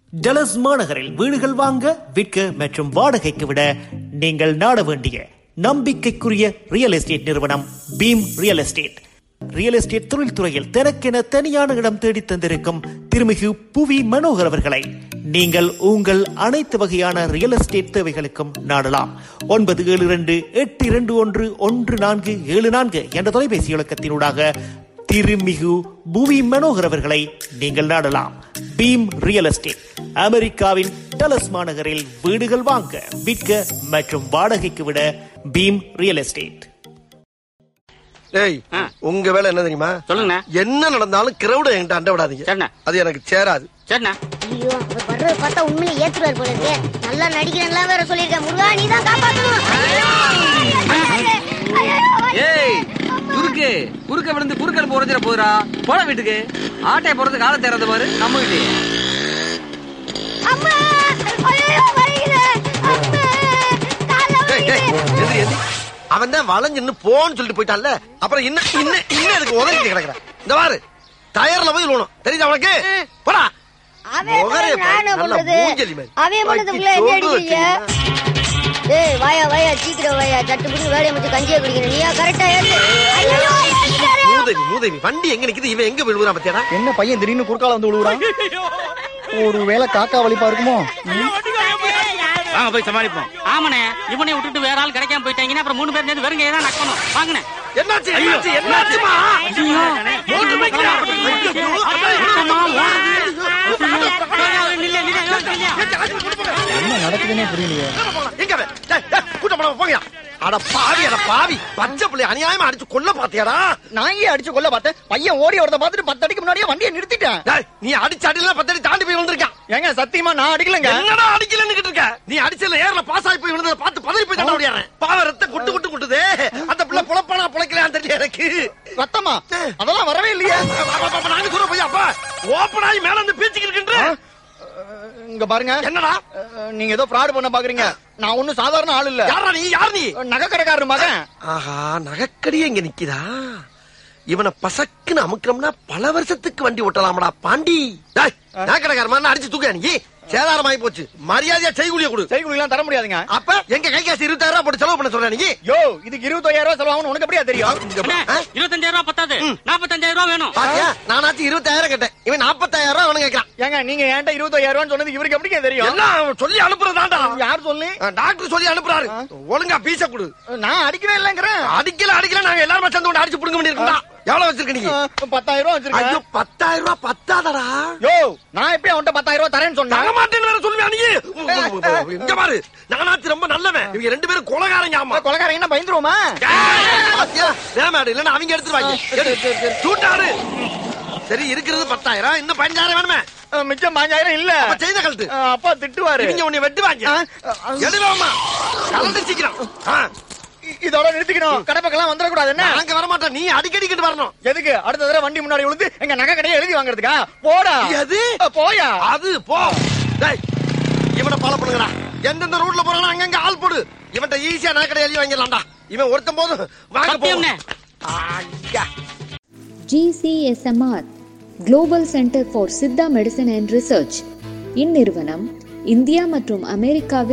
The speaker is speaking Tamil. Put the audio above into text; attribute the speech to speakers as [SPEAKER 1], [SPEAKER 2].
[SPEAKER 1] டலஸ் மாநகரில் வீடுகள் வாங்க விற்க மற்றும் வாடகைக்கு விட நீங்கள் நாட வேண்டிய நம்பிக்கைக்குரிய ரியல் எஸ்டேட் நிறுவனம் Bheem real estate real estate தொழில்துறையில் தனக்கென தனியான இடம் தேடி தந்திருக்கும் திருமிகு புவி மனோகர் அவர்களை நீங்கள் உங்கள் அனைத்து வகையான ரியல் எஸ்டேட் தேவைகளுக்கும் நாடலாம் ஒன்பது ஏழு இரண்டு எட்டு இரண்டு ஒன்று ஒன்று நான்கு ஏழு நான்கு என்ற தொலைபேசி இலக்கத்தினூடாக திருமிகு புவி மனோகர் அவர்களை நீங்கள் நாடலாம் பீம் ரியல் எஸ்டேட் அமெரிக்காவின் டலஸ் மாநகரில் வீடுகள் வாங்க விற்க மற்றும் வாடகைக்கு விட பீம் ரியல் எஸ்டேட்
[SPEAKER 2] ஏய்
[SPEAKER 3] ஆ.
[SPEAKER 2] உங்க வேலை என்ன தெரியுமா
[SPEAKER 3] சொல்லுங்கண்ணே
[SPEAKER 2] என்ன நடந்தாலும் கிரௌட என்கிட்ட அண்ட விடாதீங்க
[SPEAKER 3] சரிண்ணே.
[SPEAKER 2] அது எனக்கு சேராது
[SPEAKER 3] சரிண்ணா
[SPEAKER 4] ஐயோ அவர் வர்றத பார்த்தா உண்மையிலே ஏத்துறாரு போல இருக்கே நல்லா நடிக்கிறேன்ல வேற சொல்லியிருக்கேன் முருகா நீ தான் காப்பாத்தணும் ஐயோ! ஐயோ!
[SPEAKER 5] ஏய் குறுக்கு குறுக்க விழுந்து குறுக்கல் போறதுல போதுடா போட வீட்டுக்கு ஆட்டைய போறது கால தேர்றது பாரு நம்ம கிட்டே
[SPEAKER 4] அம்மா! ஐயோ, வலிக்குது! அம்மா! கால்ல
[SPEAKER 2] ஏய், ஏய்,
[SPEAKER 4] வலிக்குது!
[SPEAKER 2] எதிரி, எதிரி. அவன் தான் வளைஞ்சுன்னு போன்னு சொல்லிட்டு போயிட்டான்ல அப்புறம் இன்னும் இன்னும் இன்னும் எனக்கு உதவிட்டு கிடக்குறேன் இந்த பாரு டயர்ல போய் விழுணும் தெரியுதா உனக்கு போடா
[SPEAKER 4] அவன்
[SPEAKER 2] முகரே
[SPEAKER 4] பண்ணது நான் என்ன
[SPEAKER 2] பாரு, நல்லா
[SPEAKER 4] பண்றது?
[SPEAKER 2] மூஞ்சலி மாதிரி.
[SPEAKER 4] அவன் பண்ணதுக்குள்ள
[SPEAKER 2] வச்சு
[SPEAKER 4] என்ன
[SPEAKER 2] சோறு
[SPEAKER 4] அடிக்கிறீங்க?
[SPEAKER 2] வச்சீங்கன்னா.
[SPEAKER 4] ஏய் வாயா வாயா சீக்கிரம் வாயா சட்டு புடி வேலையை முடிச்சு கஞ்சியா குடிக்கணும் நீயா கரெக்டா ஏத்து ஐயோ ஏத்துட்டாரு.
[SPEAKER 2] மூதேவி மூதேவி வண்டி எங்க நிக்குது இவன் எங்க விழுவுறான் பத்தியாடா
[SPEAKER 6] என்ன பையன் திடீர்னு குறுக்கால வந்து விழுவுறான் ஒரு வேளை காக்கா வலிப்பா இருக்குமோ
[SPEAKER 3] வாங்க போய் சமாளிப்போம் ஆமாண்ணே இவனை விட்டுட்டு வேற ஆள் கிடைக்காம போயிட்டாங்கன்னா அப்புறம் மூணு பேர் நேர்ந்து வெறுங்க தான் நக்கணும் வாங்கண்ணே
[SPEAKER 2] என்னாச்சு என்னாச்சு என்னாச்சுமா மோட்டு வைக்கிறா. ஐயோ,
[SPEAKER 6] என்ன நடக்குதுன்னே புரியலையே
[SPEAKER 2] எங்க அவன்? டேய், டேய், கூட்டம் போடாம போங்கயா. அட பாவி அட பாவி பச்சை பிள்ளை அநியாயமா அடிச்சு கொல்ல பாத்தியாடா
[SPEAKER 6] நான் ஏன் அடிச்சு கொல்ல பார்த்தேன் பையன் ஓடி வரத பார்த்துட்டு பத்து அடிக்கு முன்னாடியே வண்டியை நிறுத்திட்டேன்
[SPEAKER 2] டேய், நீ அடிச்சு அடியில பத்தடி தாண்டி போய் விழுந்திருக்கான்
[SPEAKER 6] ஏங்க சத்தியமா நான் அடிக்கலங்க
[SPEAKER 2] என்னடா அடிக்கலன்னு இருக்க நீ அடிச்சல ஏர்ல பாஸ் ஆகி போய் விழுந்தத பார்த்து பதறி போய் தள்ள முடியாறேன் பாவ ரத்த குட்டு குட்டு குட்டுதே அந்த பிள்ளை புலப்பானா புழைக்கலான்னு தெரியல எனக்கு
[SPEAKER 6] ரத்தமா அதெல்லாம் வரவே இல்லையே
[SPEAKER 2] அப்ப, அப்ப, அப்ப, நாங்க சொல்ற போய் அப்பா ஓப்பன் ஆகி மேல இருந்து பீச்சுக்கு இருக்கின்ற
[SPEAKER 6] இங்க பாருங்க
[SPEAKER 2] என்னடா
[SPEAKER 6] அஹ், நீங்க ஏதோ ஃப்ராட் பண்ண பாக்குறீங்க நான் ஒண்ணும் சாதாரண ஆள் இல்ல
[SPEAKER 2] யாரா நீ யார் நீ
[SPEAKER 6] நகை கடைக்காரர் மகன்
[SPEAKER 2] ஆஹா நகைக்கடியே இங்க நிக்குதா இவனை பசக்குன்னு அமுக்கிறோம்னா பல வருஷத்துக்கு வண்டி ஓட்டலாமடா பாண்டி டேய், நகைக்கடைக்கார மாதிரி அடிச்சு தூக்க நீ சேதாரமாயி போச்சு மரியாதையா செய்கூலிய கொடு
[SPEAKER 6] செய்குலிலாம் தர முடியாதுங்க
[SPEAKER 2] அப்ப எங்க கை காசு இருபத்தாயிரம் ரூபாய் போட்டு செலவு பண்ண சொல்ற நீ
[SPEAKER 6] யோ இதுக்கு இருபத்தாயிரம் ரூபாய் செலவாகணும் உனக்கு எப்படியா தெரியும்
[SPEAKER 2] இங்க பா. ஆ?
[SPEAKER 3] இருபத்தஞ்சாயிரம் ரூபாய் பத்தாது நாற்பத்தஞ்சாயிரம் ரூபாய் வேணும்
[SPEAKER 2] பாத்தியா நானாச்சும் இருபத்தாயிரம் கேட்டேன் இவன் நாற்பத்தாயிரம் ரூபாய் அவனு கேட்கறான்
[SPEAKER 6] ஏங்க நீங்க என்கிட்ட இருபத்தாயிரம் ரூபாய் சொன்னது இவருக்கு எப்படிங்க தெரியும்
[SPEAKER 2] எல்லாம் அவன் சொல்லி அனுப்புறதாண்டா
[SPEAKER 6] யார் சொல்லி
[SPEAKER 2] டாக்டர் சொல்லி அனுப்புறாரு ஒழுங்கா பீச கொடு
[SPEAKER 6] நான் அடிக்கவே இல்லைங்கிறேன்
[SPEAKER 2] அடிக்கல அடிக்கல நாங்க எல்லாரும் சேர்ந்து கொண்டு அடிச்சு புடுங்க வேண்டியிருக்கா எவ்வளவு வச்சிருக்க நீ
[SPEAKER 6] அஹ், பத்தாயிரம் ரூபாய்
[SPEAKER 2] ஐயோ
[SPEAKER 6] வச்சிருக்கேன்
[SPEAKER 2] பத்தாயிரம் ரூபாய் பத்தாதடா
[SPEAKER 6] யோ நான் எப்படி அவன்கிட்ட பத்தாயிரம் ரூபாய் தரேன்னு
[SPEAKER 2] தர
[SPEAKER 6] சொன்னேன்
[SPEAKER 2] மாட்டேன்னு வேற சொல்லுவியா நீ இங்க பாரு நானாச்சு ரொம்ப நல்லவன் இவங்க ரெண்டு பேரும் கொலகாரங்க ஆமா
[SPEAKER 6] கொலகாரங்க என்ன பயந்துருவோமா
[SPEAKER 2] பாத்தியா வேமாடு இல்லன்னா அவங்க எடுத்துருவாங்க
[SPEAKER 6] சரி, சரி, சரி.
[SPEAKER 2] சூட்டாரு சரி இருக்கிறது பத்தாயிரம் இன்னும் பதினஞ்சாயிரம் வேணுமே
[SPEAKER 6] அஹ், மிச்சம் பாஞ்சாயிரம் இல்ல
[SPEAKER 2] அப்ப செய்த கழுத்து
[SPEAKER 6] அஹ், அப்பா திட்டுவாரு
[SPEAKER 2] இவங்க உன்னை வெட்டுவாங்க
[SPEAKER 6] ஆ, ஆ.
[SPEAKER 2] எடுவாமா கலந்து சீக்கிரம் ஆ,
[SPEAKER 6] இ- இதோட நிறுத்திக்கணும் கடை பக்கம் வந்துடக்கூடாது என்ன
[SPEAKER 2] நாங்க வர மாட்டோம் நீ அடிக்கடி கிட்டு வரணும்
[SPEAKER 6] எதுக்கு அடுத்த தடவை வண்டி முன்னாடி விழுந்து எங்க நகை கடையை எழுதி வாங்குறதுக்கா போடா
[SPEAKER 2] எது?
[SPEAKER 6] அஹ், போயா
[SPEAKER 2] அது போ டேய் இவனை ஃபாலோ பண்ணுங்கடா எந்தெந்த ரூட்ல போறானோ அங்கங்க ஆள் போடு இவன்ட்ட ஈஸியா நகைக்கடை எழுதி வாங்கிடலாம்டா இவன் ஒருத்தன் போதும் வாங்க
[SPEAKER 3] சத்தியம்ண்ணே.
[SPEAKER 2] போவோம் ஐயா
[SPEAKER 7] GCSMR Global Center for Siddha medicine and research இந்நிறுவனம் இந்தியா மற்றும் அமெரிக்காவில்